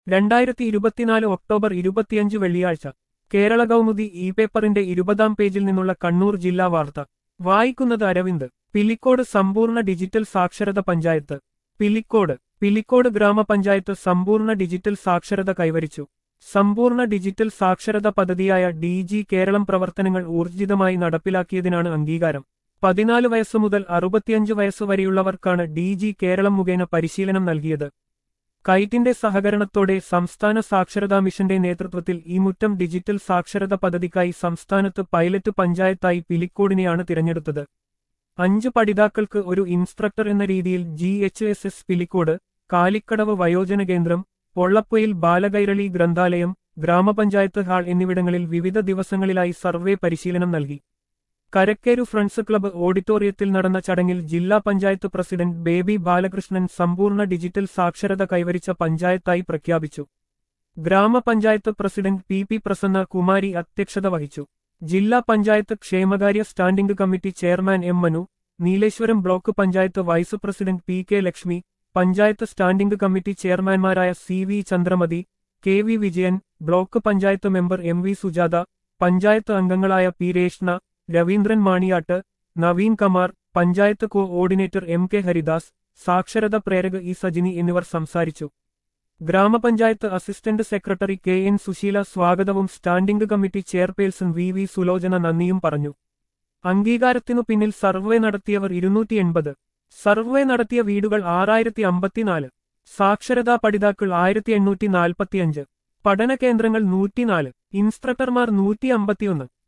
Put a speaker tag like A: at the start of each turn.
A: രണ്ടായിരത്തി ഇരുപത്തിനാല് ഒക്ടോബർ ഇരുപത്തിയഞ്ച് വെള്ളിയാഴ്ച കേരള കൗമുദി ഇ പേപ്പറിന്റെ ഇരുപതാം പേജിൽ നിന്നുള്ള കണ്ണൂർ ജില്ലാ വാർത്ത വായിക്കുന്നത് അരവിന്ദ് പിലിക്കോട് സമ്പൂർണ്ണ ഡിജിറ്റൽ സാക്ഷരത പഞ്ചായത്ത് പിലിക്കോട് പിലിക്കോട് ഗ്രാമപഞ്ചായത്ത് സമ്പൂർണ്ണ ഡിജിറ്റൽ സാക്ഷരത കൈവരിച്ചു സമ്പൂർണ്ണ ഡിജിറ്റൽ സാക്ഷരത പദ്ധതിയായ ഡി ജി കേരളം പ്രവർത്തനങ്ങൾ ഊർജിതമായി നടപ്പിലാക്കിയതിനാണ് അംഗീകാരം പതിനാല് വയസ്സു മുതൽ അറുപത്തിയഞ്ച് വയസ്സ് വരെയുള്ളവർക്കാണ് ഡി ജി കേരളം മുഖേന പരിശീലനം നൽകിയത് കൈറ്റിന്റെ സഹകരണത്തോടെ സംസ്ഥാന സാക്ഷരതാ മിഷന്റെ നേതൃത്വത്തിൽ ഈ മുറ്റം ഡിജിറ്റൽ സാക്ഷരത പദ്ധതിക്കായി സംസ്ഥാനത്ത് പൈലറ്റ് പഞ്ചായത്തായി പിലിക്കോടിനെയാണ് തിരഞ്ഞെടുത്തത് അഞ്ച് പഠിതാക്കൾക്ക് ഒരു ഇൻസ്ട്രക്ടർ എന്ന രീതിയിൽ G H S S Pilicode Kalikkadavu വയോജന കേന്ദ്രം പൊള്ളപ്പൊയിൽ ബാലകൈരളി ഗ്രന്ഥാലയം ഗ്രാമപഞ്ചായത്ത് ഹാൾ എന്നിവിടങ്ങളിൽ വിവിധ ദിവസങ്ങളിലായി സർവേ പരിശീലനം നൽകി കരക്കേരു ഫ്രണ്ട്സ് ക്ലബ്ബ് ഓഡിറ്റോറിയത്തിൽ നടന്ന ചടങ്ങിൽ ജില്ലാ പഞ്ചായത്ത് പ്രസിഡന്റ് ബേബി ബാലകൃഷ്ണൻ സമ്പൂർണ്ണ ഡിജിറ്റൽ സാക്ഷരത കൈവരിച്ച പഞ്ചായത്തായി പ്രഖ്യാപിച്ചു ഗ്രാമപഞ്ചായത്ത് president P P Prasanna Kumari അധ്യക്ഷത വഹിച്ചു ജില്ലാ പഞ്ചായത്ത് ക്ഷേമകാര്യ standing committee chairman M Manu Nileshwaram block panchayat vice president P K Lakshmi panchayat standing committee ചെയർമാൻമാരായ C V Chandramathi K V Vijayan block panchayat member M V Sujatha panchayat അംഗങ്ങളായ P Reshna Raveendran Maniyat Naveen Kumar panchayat coordinator M K Haridas സാക്ഷരത പ്രേരക ഇ സജിനി എന്നിവർ സംസാരിച്ചു ഗ്രാമപഞ്ചായത്ത് assistant secretary K N Susheela സ്വാഗതവും standing committee chairperson V V Sulochana നന്ദിയും പറഞ്ഞു അംഗീകാരത്തിനു പിന്നിൽ സർവേ നടത്തിയവർ ഇരുന്നൂറ്റി എൺപത് സർവേ നടത്തിയ വീടുകൾ ആറായിരത്തി അമ്പത്തിനാല് സാക്ഷരതാ പഠിതാക്കൾ ആയിരത്തി എണ്ണൂറ്റി നാൽപ്പത്തിയഞ്ച് പഠന കേന്ദ്രങ്ങൾ നൂറ്റിനാല് ഇൻസ്ട്രക്ടർമാർ നൂറ്റി അമ്പത്തിയൊന്ന്